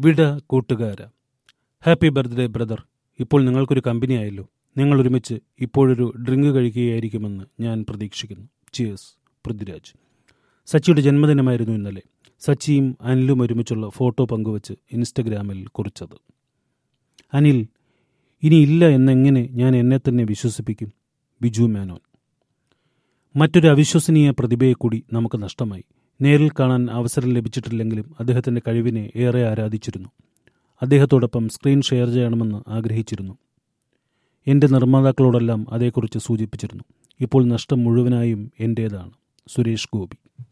വിട കൂട്ടുകാര happy birthday brother ഇപ്പോൾ നിങ്ങൾക്കൊരു കമ്പനി ആയല്ലോ നിങ്ങൾ ഒരുമിച്ച് ഇപ്പോഴൊരു ഡ്രിങ്ക് കഴിക്കുകയായിരിക്കുമെന്ന് ഞാൻ പ്രതീക്ഷിക്കുന്നു ചിയേഴ്സ് പൃഥ്വിരാജ് സച്ചിയുടെ ജന്മദിനമായിരുന്നു ഇന്നലെ സച്ചിയും അനിലും ഒരുമിച്ചുള്ള ഫോട്ടോ പങ്കുവച്ച് ഇൻസ്റ്റഗ്രാമിൽ കുറിച്ചത് അനിൽ ഇനി ഇല്ല എന്നെങ്ങനെ ഞാൻ എന്നെ തന്നെ വിശ്വസിപ്പിക്കും ബിജു മേനോൻ മറ്റൊരു അവിശ്വസനീയ പ്രതിഭയെ കൂടി നമുക്ക് നഷ്ടമായി നേരിൽ കാണാൻ അവസരം ലഭിച്ചിട്ടില്ലെങ്കിലും അദ്ദേഹത്തിൻ്റെ കഴിവിനെ ഏറെ ആരാധിച്ചിരുന്നു അദ്ദേഹത്തോടൊപ്പം സ്ക്രീൻ ഷെയർ ചെയ്യണമെന്ന് ആഗ്രഹിച്ചിരുന്നു എൻ്റെ നിർമ്മാതാക്കളോടെല്ലാം അതേക്കുറിച്ച് സൂചിപ്പിച്ചിരുന്നു ഇപ്പോൾ നഷ്ടം മുഴുവനായും എൻ്റേതാണ് സുരേഷ് ഗോപി